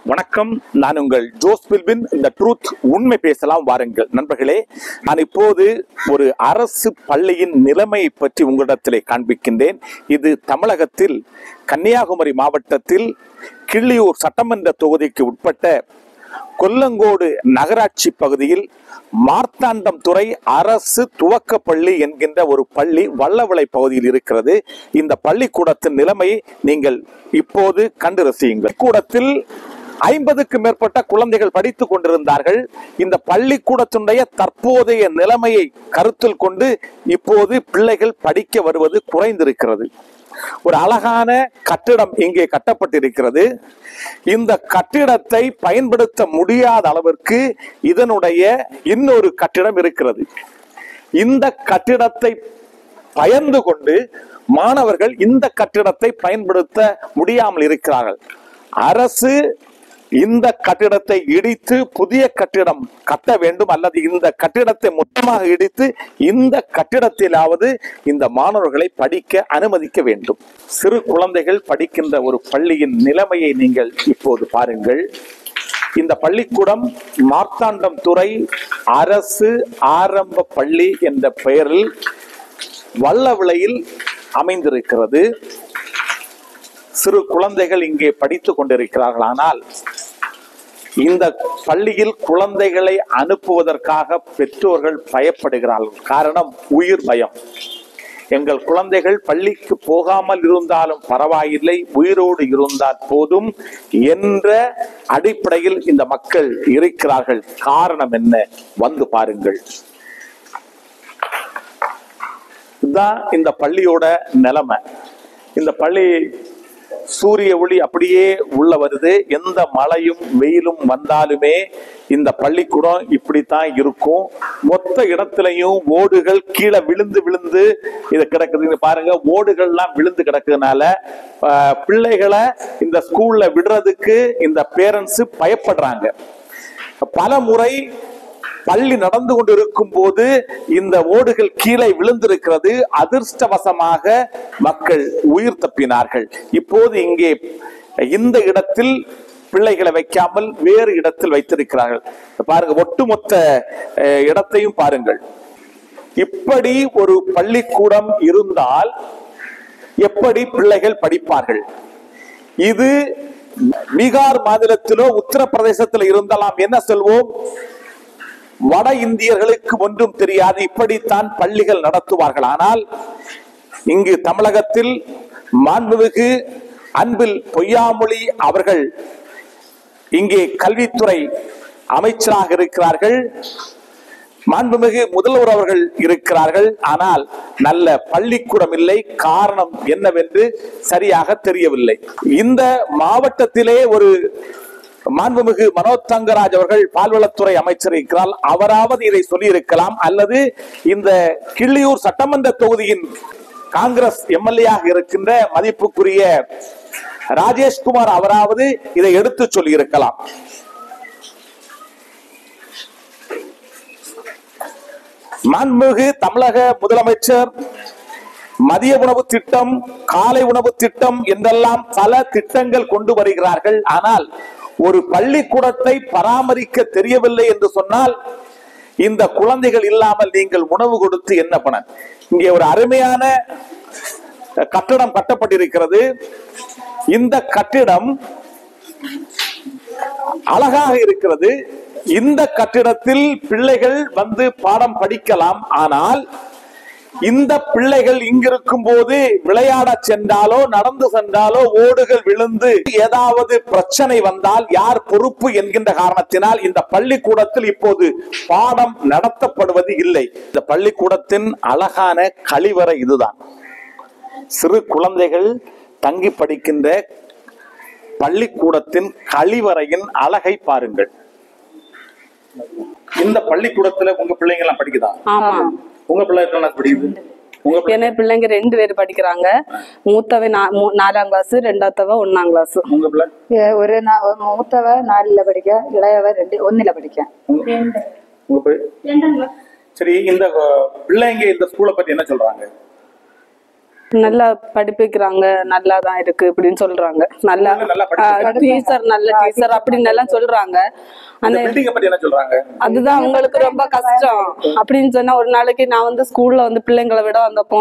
வணக்கம் நான் உங்கள் ஜோஸ் பில்பின் இந்த ட்ரூத் உண்மை பேசலாம் வாருங்கள் நண்பர்களே நான் இப்போது ஒரு அரசு பள்ளியின் நிலைமையை பற்றி உங்களிடத்திலே காண்பிக்கின்றேன் இது தமிழகத்தில் கன்னியாகுமரி மாவட்டத்தில் கிள்ளியூர் சட்டமன்ற தொகுதிக்கு உட்பட்ட கொல்லங்கோடு நகராட்சி பகுதியில் மார்த்தாண்டம் துறை அரசு துவக்க பள்ளி என்கின்ற ஒரு பள்ளி வல்லவிளை பகுதியில் இருக்கிறது இந்த பள்ளிக்கூடத்தின் நிலைமையை நீங்கள் இப்போது கண்டு ரசியுங்கள் கூடத்தில் ஐம்பதுக்கு மேற்பட்ட குழந்தைகள் படித்துக் கொண்டிருந்தார்கள் இந்த பள்ளிக்கூடத்தினுடைய தற்போதைய நிலைமையை கருத்தில் கொண்டு இப்போது பிள்ளைகள் படிக்க வருவது குறைந்திருக்கிறது ஒரு அழகான கட்டிடம் இங்கே கட்டப்பட்டிருக்கிறது இந்த கட்டிடத்தை பயன்படுத்த முடியாத அளவிற்கு இதனுடைய இன்னொரு கட்டிடம் இருக்கிறது இந்த கட்டிடத்தை பயந்து கொண்டு மாணவர்கள் இந்த கட்டிடத்தை பயன்படுத்த முடியாமல் இருக்கிறார்கள் அரசு இந்த கட்டிடத்தை இடித்து புதிய கட்டிடம் கட்ட வேண்டும் அல்லது இந்த கட்டிடத்தை மொத்தமாக இடித்து இந்த கட்டிடத்திலாவது இந்த மாணவர்களை படிக்க அனுமதிக்க வேண்டும் சிறு குழந்தைகள் படிக்கின்ற ஒரு பள்ளியின் நிலைமையை நீங்கள் இப்போது பாருங்கள் இந்த பள்ளிக்கூடம் மார்த்தாண்டம் துறை அரசு ஆரம்ப பள்ளி என்ற பெயரில் வல்லவிளையில் அமைந்திருக்கிறது சிறு குழந்தைகள் இங்கே படித்துக் கொண்டிருக்கிறார்கள் ஆனால் இந்த பள்ளியில் குழந்தைகளை அனுப்புவதற்காக பெற்றோர்கள் பயப்படுகிறார்கள் காரணம் உயிர் பயம் எங்கள் குழந்தைகள் பள்ளிக்கு போகாமல் இருந்தாலும் பரவாயில்லை உயிரோடு இருந்தால் போதும் என்ற அடிப்படையில் இந்த மக்கள் இருக்கிறார்கள் காரணம் என்ன வந்து பாருங்கள் இதுதான் இந்த பள்ளியோட நிலைமை இந்த பள்ளி சூரிய ஒளி அப்படியே உள்ள வருது எந்த மழையும் வெயிலும் வந்தாலுமே இந்த பள்ளிக்கூடம் இப்படித்தான் இருக்கும் மொத்த இடத்துலையும் ஓடுகள் கீழே விழுந்து விழுந்து இது கிடக்குது இங்க பாருங்க ஓடுகள்லாம் விழுந்து கிடக்குறதுனால ஆஹ், பிள்ளைகளை இந்த ஸ்கூல்ல விடுறதுக்கு இந்த பேரண்ட்ஸ் பயப்படுறாங்க பல முறை பள்ளி நடந்து கொண்டிருக்கும் போது இந்த ஓடுகள் கீழே விழுந்திருக்கிறது அதிர்ஷ்டவசமாக மக்கள் உயிர் தப்பினார்கள் இப்போது இங்கே இந்த இடத்தில் பிள்ளைகளை வைக்காமல் வேறு இடத்தில் வைத்திருக்கிறார்கள் பாருங்க ஒட்டுமொத்த அஹ், இடத்தையும் பாருங்கள் இப்படி ஒரு பள்ளிக்கூடம் இருந்தால் எப்படி பிள்ளைகள் படிப்பார்கள் இது பீகார் மாநிலத்திலோ உத்தரப்பிரதேசத்தில் இருந்தாலாம் என்ன சொல்வோம் வட இந்தியர்களுக்கு ஒன்றும் தெரியாது இப்படித்தான் பள்ளிகள் நடத்துவார்கள் ஆனால் இங்கு தமிழகத்தில் மாண்புமிகு அன்பில் பொய்யாமொழி அவர்கள் இங்கே கல்வித்துறை அமைச்சராக இருக்கிறார்கள் மாண்புமிகு முதல்வர் அவர்கள் இருக்கிறார்கள் ஆனால் நல்ல பள்ளிக்கூடம் இல்லை காரணம் என்னவென்று சரியாக தெரியவில்லை இந்த மாவட்டத்திலே ஒரு மாண்புமிகு மனோஜ் தங்கராஜ் அவர்கள் பால்வளத்துறை அமைச்சர் இருக்கிறார் அவராவது இதை சொல்லி இருக்கலாம் அல்லது இந்த கிள்ளியூர் சட்டமன்ற தொகுதியின் காங்கிரஸ் எம்எல்ஏ இருக்கின்ற மதிப்புக்குரிய ராஜேஷ்குமார் அவராவது இதை எடுத்து சொல்லி இருக்கலாம் மாண்புமிகு தமிழக முதலமைச்சர் மதிய உணவு திட்டம் காலை உணவு திட்டம் என்றெல்லாம் பல திட்டங்கள் கொண்டு வருகிறார்கள் ஆனால் ஒரு பள்ளிக்கூடத்தை பராமரிக்க தெரியவில்லை என்று சொன்னால் இந்த குழந்தைகள் இல்லாமல் நீங்கள் உணவு கொடுத்து என்ன பண்ண இங்கே ஒரு அருமையான கட்டடம் கட்டப்பட்டிருக்கிறது இந்த கட்டிடம் அழகாக இருக்கிறது இந்த கட்டிடத்தில் பிள்ளைகள் வந்து பாடம் படிக்கலாம் ஆனால் இந்த பிள்ளைகள் இங்கிருக்கும் போது விளையாட சென்றாலோ நடந்து சென்றாலோ ஓடுகள் விழுந்து ஏதாவது பிரச்சனை வந்தால் யார் பொறுப்பு என்கின்ற காரணத்தினால் இந்த பள்ளிக்கூடத்தில் இப்போது பாடம் நடத்தப்படுவது இல்லை இந்த பள்ளிக்கூடத்தின் அழகான கழிவறை இதுதான் சிறு குழந்தைகள் தங்கி படிக்கின்ற பள்ளிக்கூடத்தின் கழிவறையின் அழகை பாருங்கள் இந்த பள்ளிக்கூடத்துல உங்க பிள்ளைங்க எல்லாம் படிக்குதா ஆமா உங்க பிள்ளைங்க எல்லாம் படிக்குது உங்க பிள்ளை- என் பிள்ளைங்க ரெண்டு பேர் படிக்கிறாங்க மூத்தவ நா- மூ- நாலாம் கிளாஸ் ரெண்டாவத்தவ ஒன்னாம் கிளாஸ் உங்க பிள்ளை ஏ- ஒரு நா- ஒரு மூத்தவ நாலுல படிக்க இளையவ ரெண்டு ஒண்ணுல படிக்க உங்க உங்க பிள்ளை- சரி இந்த அஹ், பிள்ளைங்க இந்த ஸ்கூலை பத்தி என்ன சொல்றாங்க நல்லா படிப்பிக்கிறாங்க நல்லா தான் இருக்கு அப்படின்னு சொல்றாங்க நல்லா பிள்ளைங்க நல்லா படிக்கிறாங்க. டீச்சர் நல்ல டீச்சர் அப்படின்னு எல்லாம் சொல்றாங்க இந்த ஆனா பில்டிங்கை பத்தி என்ன சொல்றாங்க அதுதான் அவங்களுக்கு ரொம்ப கஷ்டம் அப்படின்னு சொன்னா ஒரு நாளைக்கு நான் வந்து ஸ்கூல்ல வந்து பிள்ளைங்களை விட வந்தப்போ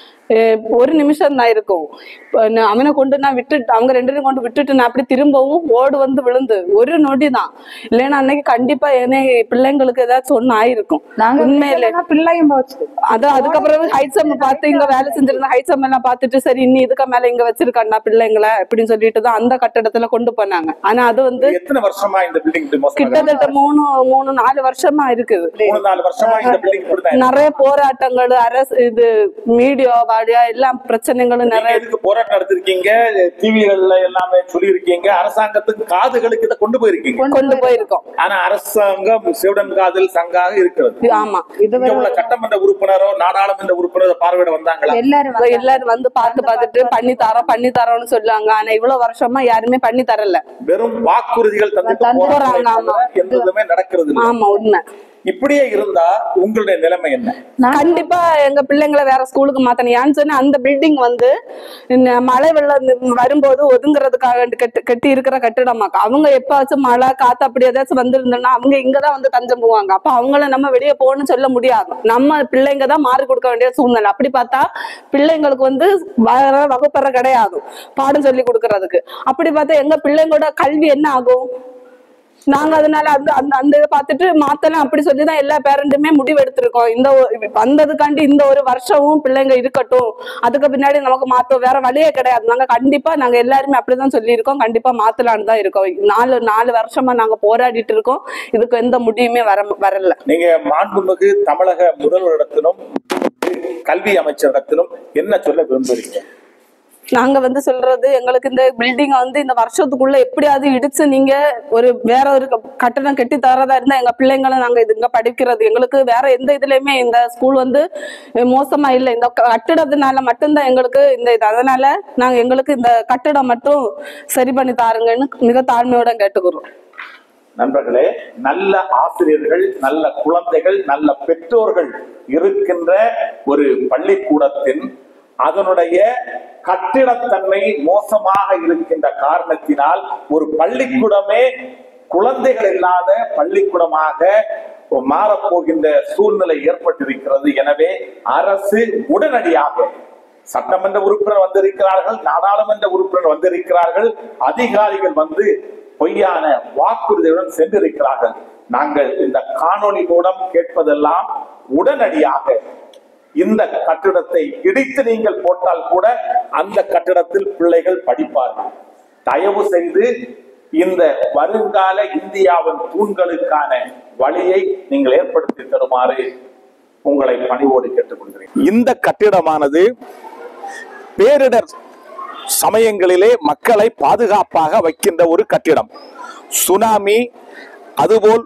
அஹ் ஒரு நிமிஷம் தான் இருக்கும் இப்ப நான் அவனை கொண்டு நான் விட்டுட்டு அவங்க ரெண்டு பேரும் கொண்டு விட்டுட்டு நான் அப்படி திரும்பவும் ஓடு வந்து விழுந்து ஒரு நொடி தான் இல்லைன்னா அன்னைக்கு கண்டிப்பா என்னை பிள்ளைங்களுக்கு ஏதாச்சும் ஒண்ணு ஆயிருக்கும் நாங்க உண்மையிலே வீட்டுல பிள்ளையும் போச்சு அதான் அதுக்கப்புறம் ஹைட்ஸம் பார்த்து இங்க வேலை செஞ்சிருந்த ஹைட்ஸம் எல்லாம் பார்த்துட்டு சரி இன்னி இதுக்கு மேல இங்க வச்சிருக்காண்டா பிள்ளைங்களை அப்படின்னு சொல்லிட்டு தான் அந்த கட்டடத்துல கொண்டு போனாங்க ஆனா அது வந்து எத்தனை வருஷமா இந்த பில்டிங் இப்படி மோசமாக கிட்டத்தட்ட மூணு மூணு நாலு வருஷமா இருக்குது மூணு நாலு வருஷமா இந்த பில்டிங் இப்படிதான் இருக்கு. நிறைய போராட்டங்கள் அரசு இது மீடியா வாடியா எல்லாம் பிரச்சனைகளும் நீங்க நிறைய எதுக்கு போராட்டம் நடத்திருக்கீங்க டிவிகள்ல எல்லாமே சொல்லியிருக்கீங்க அரசாங்கத்துக்கு காதுகளுக்கு இதை கொண்டு போயிருக்கீங்க கொண்டு போயிருக்கோம் ஆனா அரசாங்கம் செவிடன் காதல் சங்காக இருக்கிறது ஆமா இங்க உள்ள சட்டமன்ற உறுப்பினரோ நாடாளுமன்ற உறுப்பினரோ பார்வையிட வந்தாங்களா எல்லாரும் இப்ப எல்லாரும் வந்து பார்த்து பார்த்துட்டு பண்ணி தரோம் பண்ணி தரோம்னு சொல்லுவாங்க ஆனா இவ்வளவு வருஷமா யாருமே பண்ணி தரல வெறும் வாக்குறுதிகள் தந்துட்டு தந்து போறாங்களே போறாங்க, ஆமா. தவிர எந்த இதுவுமே நடக்கிறது இல்லை. ஆமா உண்மை இப்படியே இருந்தா உங்களுடைய நிலைமை என்ன கண்டிப்பா எங்க பிள்ளைங்களை வேற ஸ்கூலுக்கு மாத்தணும் ஏன்னு சொன்னா அந்த பில்டிங் வந்து இந்த மழை வெள்ளம் இந்த வரும்போது ஒதுங்குறதுக்காக கட்டி கட்டி இருக்கிற கட்டிடமாக்கா அவங்க எப்பாச்சும் மழை காத்து அப்படி ஏதாச்சும் வந்திருந்தோம்னா அவங்க இங்கதான் வந்து தஞ்சம் போவாங்க அப்ப அவங்கள நம்ம வெளியே போகணும்னு சொல்ல முடியாது நம்ம பிள்ளைங்க தான் மாறி கொடுக்க வேண்டிய சூழ்நிலை அப்படி பார்த்தா பிள்ளைங்களுக்கு வந்து வேற வகுப்பறை கிடையாது பாடம் சொல்லி கொடுக்கறதுக்கு அப்படி பார்த்தா எங்க பிள்ளைங்களோட கல்வி என்ன ஆகும் நாங்க அதனால அந்த அந்த அந்த இதை பார்த்துட்டு மாத்தலாம் அப்படி சொல்லி தான் எல்லா பேரண்ட்டுமே முடிவு எடுத்திருக்கோம் இந்த ஒ- வந்ததுக்காண்டி இந்த ஒரு வருஷமும் பிள்ளைங்க இருக்கட்டும் அதுக்கு பின்னாடி நமக்கு மாத்தோம் வேற வழியே கிடையாது நாங்க கண்டிப்பா நாங்க எல்லாருமே அப்படிதான் சொல்லியிருக்கோம் கண்டிப்பா மாத்தலான்னு தான் இருக்கோம் நாலு நாலு வருஷமா நாங்க போராடிட்டு இருக்கோம் இதுக்கு எந்த முடிவுமே வர வரல நீங்க மாண்புமிகு தமிழக முதல்வரிடத்திலும் கல்வி அமைச்சரிடத்திலும் என்ன சொல்ல விரும்புறீங்க நாங்க வந்து சொல்றது எங்களுக்கு இந்த பில்டிங் வந்து இந்த வருஷத்துக்குள்ள எப்படியாவது இடிச்சு நீங்க ஒரு வேற ஒரு க- கட்டடம் கட்டி தரதா இருந்தா எங்க பிள்ளைங்களை நாங்க இது இங்க படிக்கிறது எங்களுக்கு வேற எந்த இதுலயுமே இந்த ஸ்கூல் வந்து அஹ், மோசமா இல்லை இந்த க- கட்டிடத்தினால மட்டும்தான் எங்களுக்கு இந்த இது அதனால நாங்க எங்களுக்கு இந்த கட்டிடம் மட்டும் சரி பண்ணி தாருங்கன்னு மிக தாழ்மையோட கேட்டுக்கிறோம் நண்பர்களே நல்ல ஆசிரியர்கள் நல்ல குழந்தைகள் நல்ல பெற்றோர்கள் இருக்கின்ற ஒரு பள்ளிக்கூடத்தின் அதனுடைய கட்டிடத்தன்மை மோசமாக இருக்கின்ற காரணத்தினால் ஒரு பள்ளிக்கூடமே குழந்தைகள் இல்லாத பள்ளிக்கூடமாக மாறப்போகின்ற சூழ்நிலை ஏற்பட்டிருக்கிறது எனவே அரசு உடனடியாக சட்டமன்ற உறுப்பினர் வந்திருக்கிறார்கள் நாடாளுமன்ற உறுப்பினர் வந்திருக்கிறார்கள் அதிகாரிகள் வந்து பொய்யான வாக்குறுதியுடன் சென்றிருக்கிறார்கள் நாங்கள் இந்த காணொளி மூலம் கேட்பதெல்லாம் உடனடியாக இந்த கட்டிடத்தை இடித்து நீங்கள் போட்டால் கூட அந்த கட்டிடத்தில் பிள்ளைகள் படிப்பார்கள் தயவு செய்து இந்த வருங்கால இந்தியாவின் தூண்களுக்கான வழியை நீங்கள் ஏற்படுத்தி தருமாறு உங்களை பணிவோடு கேட்டுக்கொள்கிறேன் இந்த கட்டிடமானது பேரிடர் சமயங்களிலே மக்களை பாதுகாப்பாக வைக்கின்ற ஒரு கட்டிடம் சுனாமி அதுபோல்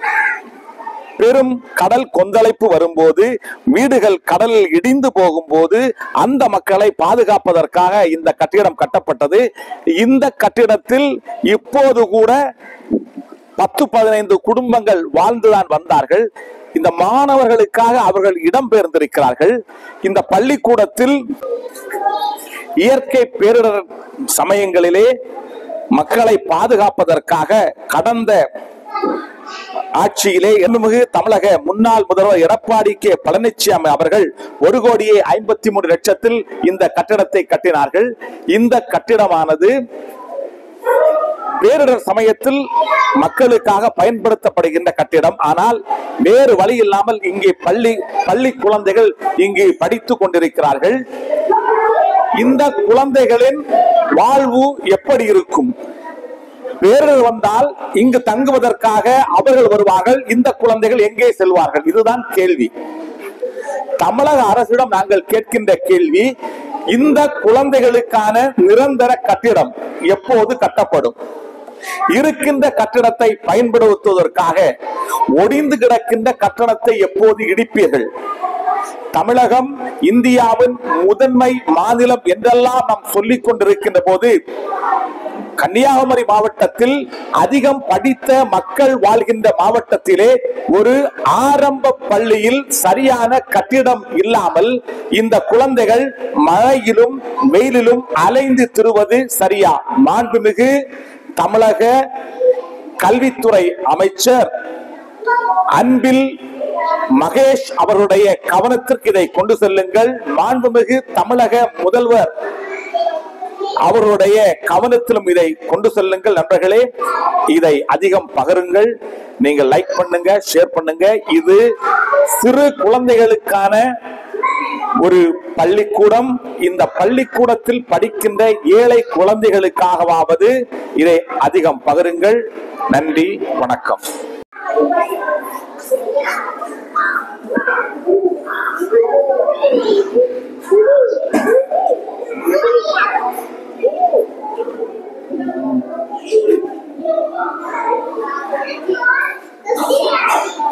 பெரும் கடல் கொந்தளிப்பு வரும்போது வீடுகள் கடலில் இடிந்து போகும்போது அந்த மக்களை பாதுகாப்பதற்காக இந்த கட்டிடம் கட்டப்பட்டது இந்த கட்டிடத்தில் இப்போது கூட பத்து பதினைந்து குடும்பங்கள் வாழ்ந்துதான் வந்தார்கள் இந்த மாணவர்களுக்காக அவர்கள் இடம்பெயர்ந்திருக்கிறார்கள் இந்த பள்ளிக்கூடத்தில் இயற்கை பேரிடர் சமயங்களிலே மக்களை பாதுகாப்பதற்காக கடந்த ஆட்சியிலே எண்ணுமிகு தமிழக முன்னாள் முதல்வர் எடப்பாடி கே பழனிசாமி அவர்கள் ஒரு கோடியே ஐம்பத்தி மூணு லட்சத்தில் இந்த கட்டிடத்தை கட்டினார்கள் இந்த கட்டிடமானது பேரிடர் சமயத்தில் மக்களுக்காக பயன்படுத்தப்படுகின்ற கட்டிடம் ஆனால் வேறு வழி இல்லாமல் இங்கே பள்ளி பள்ளி குழந்தைகள் இங்கே படித்துக் கொண்டிருக்கிறார்கள் இந்த குழந்தைகளின் வாழ்வு எப்படி இருக்கும் பேரிடர் வந்தால் இங்கு தங்குவதற்காக அவர்கள் வருவார்கள் இந்த குழந்தைகள் எங்கே செல்வார்கள் இதுதான் கேள்வி தமிழக அரசிடம் நாங்கள் கேட்கின்ற கேள்வி இந்த குழந்தைகளுக்கான நிரந்தர கட்டிடம் எப்போது கட்டப்படும் இருக்கின்ற கட்டிடத்தை பயன்படுத்துவதற்காக ஒடிந்து கிடக்கின்ற கட்டடத்தை எப்போது இடிப்பீர்கள் தமிழகம் இந்தியாவின் முதன்மை மாநிலம் என்றெல்லாம் நாம் சொல்லிக் கொண்டிருக்கின்ற போது கன்னியாகுமரி மாவட்டத்தில் அதிகம் படித்த மக்கள் வாழ்கின்ற மாவட்டத்திலே ஒரு ஆரம்ப பள்ளியில் சரியான கட்டிடம் இல்லாமல் இந்த குழந்தைகள் மழையிலும் வெயிலிலும் அலைந்து திரிவது சரியா மாண்புமிகு தமிழக கல்வித்துறை அமைச்சர் அன்பில் மகேஷ் அவருடைய கவனத்திற்கு இதை கொண்டு செல்லுங்கள் மாண்புமிகு தமிழக முதல்வர் அவருடைய கவனத்திலும் இதை கொண்டு செல்லுங்கள் நண்பர்களே இதை அதிகம் பகருங்கள் நீங்கள் லைக் பண்ணுங்க ஷேர் பண்ணுங்க இது சிறு குழந்தைகளுக்கான ஒரு பள்ளிக்கூடம் இந்த பள்ளிக்கூடத்தில் படிக்கின்ற ஏழை குழந்தைகளுக்காகவாவது இதை அதிகம் பகருங்கள் நன்றி வணக்கம் Yeah.